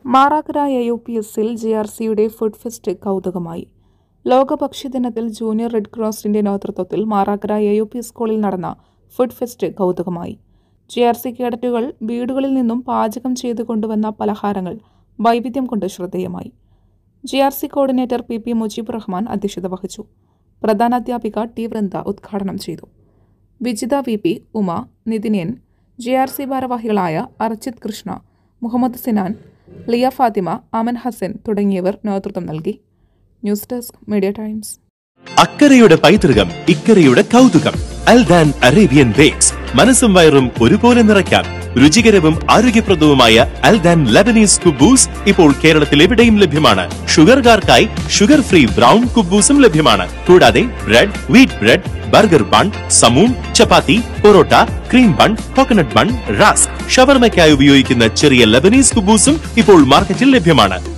Marakkara A U P എസിൽ J R സിയുടെ food fest കൗതുകമായി ലോക ഭക്ഷ്യദിനത്തിൽ ജൂനിയർ റെഡ് ക്രോസിന്റെ നേതൃത്വത്തിൽ മാറാക്കര എ യു പി സ്കൂളിൽ നടന്ന ഫുഡ് ഫെസ്റ്റ് കൗതുകമായി ജെ ആർ സി കേഡറ്റുകൾ വീടുകളിൽ നിന്നും പാചകം ചെയ്തു കൊണ്ടുവന്ന പലഹാരങ്ങൾ വൈവിധ്യം കൊണ്ട് ശ്രദ്ധേയമായി J R C coordinator P P Mujeeb Rahman അധ്യക്ഷത വഹിച്ചു പ്രധാനാധ്യാപിക ടി വൃന്ദ ഉദ്ഘാടനം ചെയ്തു Vijitha V P Uma Nithin J R C ഭാരവാഹികളായ അർച്ചിത് കൃഷ്ണ മുഹമ്മദ് സിനാൻ ലിയ ഫാത്തിമ അമൻ ഹസൻ തുടങ്ങിയവർ നേതൃത്വം നൽകി ന്യൂസ് ഡെസ്ക് മീഡിയ ടൈംസ് അക്കരയുടെ പൈതൃകം ഇക്കരയുടെ കൗതുകം അൽദാൻ അറേബ്യൻ ബേക്സ് മനസ്സും വയറും ഒരുപോലെ നിറയ്ക്കാം രുചികരവും ആരോഗ്യപ്രദവുമായ അൽദാൻ ലബനീസ് കുബൂസ് ഇപ്പോൾ കേരളത്തിൽ എവിടെയും ലഭ്യമാണ് ഷുഗർകാർക്കായി ഷുഗർ ഫ്രീ ബ്രൗൺ കുബൂസും ലഭ്യമാണ് കൂടാതെ bread wheat bread burger bun സമൂൺ chapati parotta cream bun coconut bun rusk ഷവർമയ്ക്കായി ഉപയോഗിക്കുന്ന ചെറിയ ലബനീസ് കുബൂസും ഇപ്പോൾ മാർക്കറ്റിൽ ലഭ്യമാണ്